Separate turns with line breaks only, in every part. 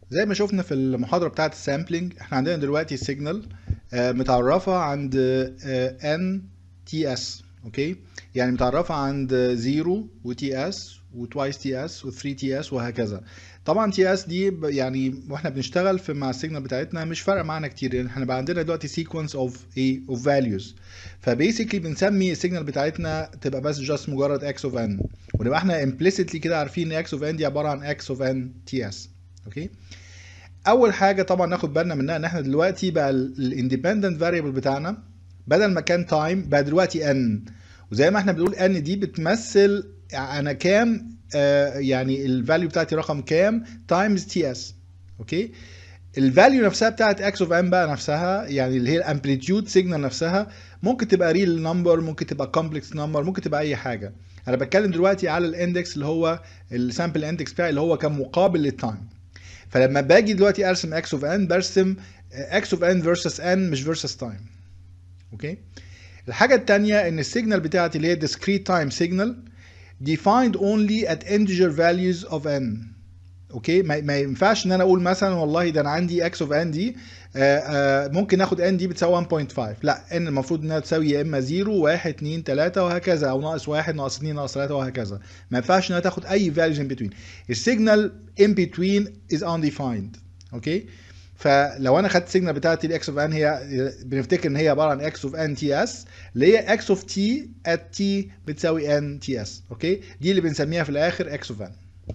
زي ما شفنا في المحاضرة بتاعة السامبلينج احنا عندنا دلوقتي السيجنال متعرفة عند ان تي اس اوكي يعني متعرفة عند 0 وتي اس وتوايس تي اس و3 تي اس وهكذا طبعا تي اس دي ب- يعني واحنا بنشتغل في مع السيجنال بتاعتنا مش فارقه معانا كتير يعني احنا بقى عندنا دلوقتي سيكونس اوف ايه اوف فاليوز فبيسكلي بنسمي السيجنال بتاعتنا تبقى بس جاست مجرد اكس اوف ان ونبقى احنا امبليسيتلي كده عارفين ان اكس اوف ان دي عباره عن اكس اوف ان تي اس اوكي اول حاجه طبعا ناخد بالنا منها ان احنا دلوقتي بقى الاندبندنت فاريبل بتاعنا بدل ما كان تايم بقى دلوقتي ان وزي ما احنا بنقول ان دي بتمثل انا كام آه يعني الفاليو بتاعتي رقم كام تايمز تي اس اوكي الفاليو نفسها بتاعت اكس اوف ام بقى نفسها يعني اللي هي الامبليتيود سيجنال نفسها ممكن تبقى ريل نمبر ممكن تبقى كومبلكس نمبر ممكن تبقى اي حاجه انا بتكلم دلوقتي على الاندكس اللي هو السامبل اندكس بتاعي اللي هو كان مقابل للتايم فلما باجي دلوقتي ارسم اكس اوف ان برسم اكس اوف ان فيرسس ان مش فيرسس تايم اوكي الحاجه الثانيه ان السيجنال بتاعتي اللي هي discrete time signal defined only at integer values of n اوكي ما, ما ينفعش ان انا اقول مثلا والله ده انا عندي x of n دي آه آه ممكن اخد n دي بتساوي 1.5 لا n المفروض انها تساوي يا اما 0 1 2 3 وهكذا او ناقص 1 ناقص 2 ناقص 3 وهكذا ما ينفعش انها تاخد اي values in between السيجنال in between is undefined اوكي فلو انا خدت السيجنال بتاعتي الاكس اوف ان هي بنفتكر ان هي عباره عن اكس اوف ان تي اس اللي هي اكس اوف تي ات تي بتساوي ان تي اس اوكي دي اللي بنسميها في الاخر اكس اوف ان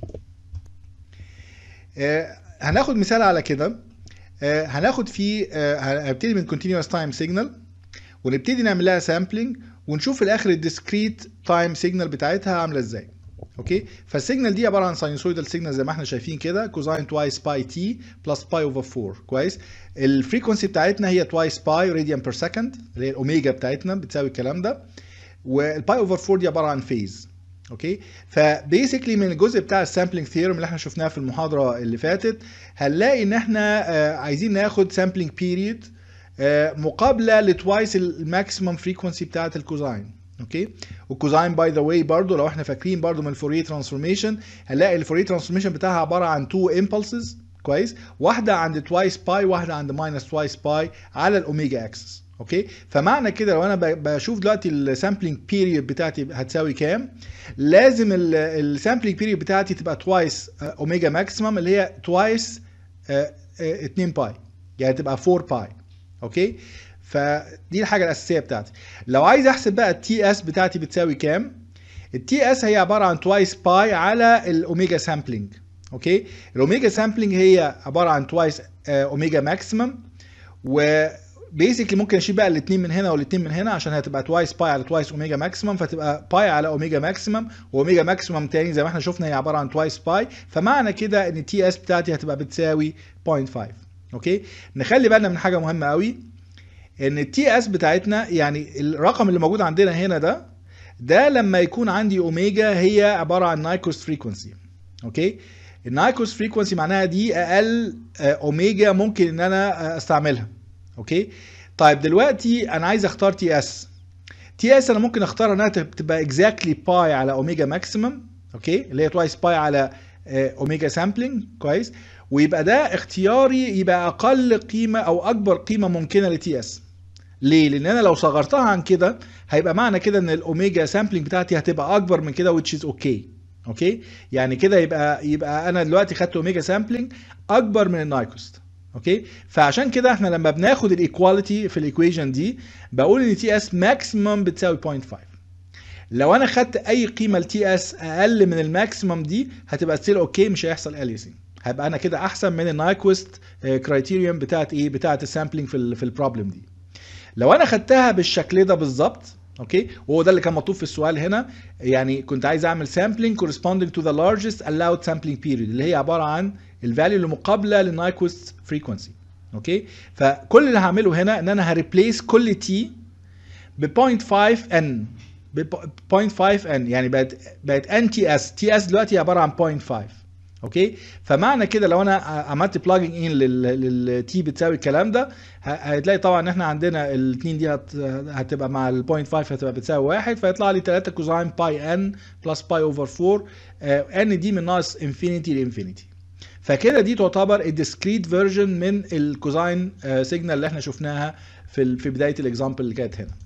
هناخد مثال على كده آه، هناخد فيه آه، هنبتدي من continuous time signal ونبتدي نعمل لها sampling ونشوف في الاخر الديسكريت تايم سيجنال بتاعتها عامله ازاي اوكي فالسيجنال دي عباره عن ساينوسويدال سيجنال زي ما احنا شايفين كده كوزاين توايس باي تي بلس باي اوفر 4 كويس الفريكونسي بتاعتنا هي توايس باي راديان بير سكند اللي هي الاوميجا بتاعتنا بتساوي الكلام ده والباي اوفر 4 دي عباره عن فيز اوكي فبيسكلي من الجزء بتاع السامبلنج ثيورم اللي احنا شفناه في المحاضره اللي فاتت هنلاقي ان احنا آه، عايزين ناخد سامبلنج بيريد مقابله لتوايس الماكسيمم فريكونسي بتاعه الكوزاين اوكي والكوزاين باي ذا واي برضو لو احنا فاكرين برضو من الفوريه ترانسفورميشن هنلاقي الفوريه ترانسفورميشن بتاعها عباره عن تو امبلسز كويس واحده عند توايس باي واحده عند ماينس توايس باي على الاوميجا اكسس اوكي فمعنى كده لو انا ب- بشوف دلوقتي السامبلنج بيريود بتاعتي هتساوي كام لازم السامبلنج بيريود بتاعتي تبقى توايس اوميجا ماكسيمم اللي هي توايس 2 باي يعني تبقى 4 باي اوكي فدي الحاجه الاساسيه بتاعتي لو عايز احسب بقى التي اس بتاعتي بتساوي كام التي اس هي عباره عن توايس باي على الاوميجا سامبلنج اوكي الاوميجا سامبلنج هي عباره عن توايس اوميجا ماكسيمم و بيسكلي ممكن اشيل بقى الاثنين من هنا والاثنين من هنا عشان هتبقى توايس باي على توايس اوميجا ماكسيمم فتبقى باي على اوميجا ماكسيمم واوميجا ماكسيمم تاني زي ما احنا شفنا هي عباره عن توايس باي فمعنى كده ان التي اس بتاعتي هتبقى بتساوي 0.5 اوكي نخلي بالنا من حاجه مهمه قوي ان التي اس بتاعتنا يعني الرقم اللي موجود عندنا هنا ده ده لما يكون عندي اوميجا هي عباره عن نايكوست فريكونسي اوكي النايكوست فريكونسي معناها دي اقل آه، اوميجا ممكن ان انا آه، استعملها اوكي طيب دلوقتي انا عايز اختار تي اس تي اس انا ممكن اختار انها تب- تبقى اكزاكتلي باي على اوميجا ماكسيمم اوكي اللي هي توايس باي على آه، اوميجا سامبلينج كويس ويبقى ده اختياري يبقى اقل قيمه او اكبر قيمه ممكنه لتي اس ليه؟ لان انا لو صغرتها عن كده هيبقى معنى كده ان الاوميجا سامبلينج بتاعتي هتبقى اكبر من كده which is okay اوكي يعني كده يبقى يبقى انا دلوقتي خدت اوميجا سامبلينج اكبر من النايكوست اوكي فعشان كده احنا لما بناخد الايكواليتي في الايكويشن دي بقول ان تي اس ماكسيمم بتساوي 0.5 لو انا خدت اي قيمه لتي اس اقل من الماكسيمم دي هتبقى ستيل اوكي مش هيحصل اليسنج هيبقى انا كده احسن من النايكوست كرايتيريوم بتاعت ايه بتاعت السامبلينج في ال في البروبلم دي لو انا خدتها بالشكل ده بالظبط اوكي وهو ده اللي كان مطلوب في السؤال هنا يعني كنت عايز اعمل sampling corresponding to the largest allowed sampling period اللي هي عباره عن الفاليو اللي مقابله للنايكوست فريكونسي اوكي فكل اللي هعمله هنا ان انا هريبليس كل تي ب 0.5 ان ب 0.5 ان يعني بقت بقت ان تي اس تي اس دلوقتي عباره عن 0.5 اوكي فمعنى كده لو انا عملت بلاجنج ان للتي بتساوي الكلام ده ه- هتلاقي طبعا ان احنا عندنا الاثنين دي هت- هتبقى مع ال 0.5 هتبقى بتساوي واحد فيطلع لي 3 كوزاين باي ان بلس باي اوفر 4 ان دي من ناقص انفينيتي لانفينيتي فكده دي تعتبر الديسكريت فيرجن من الكوزاين سيجنال اللي احنا شفناها في ال- في بدايه الاكزامبل اللي كانت هنا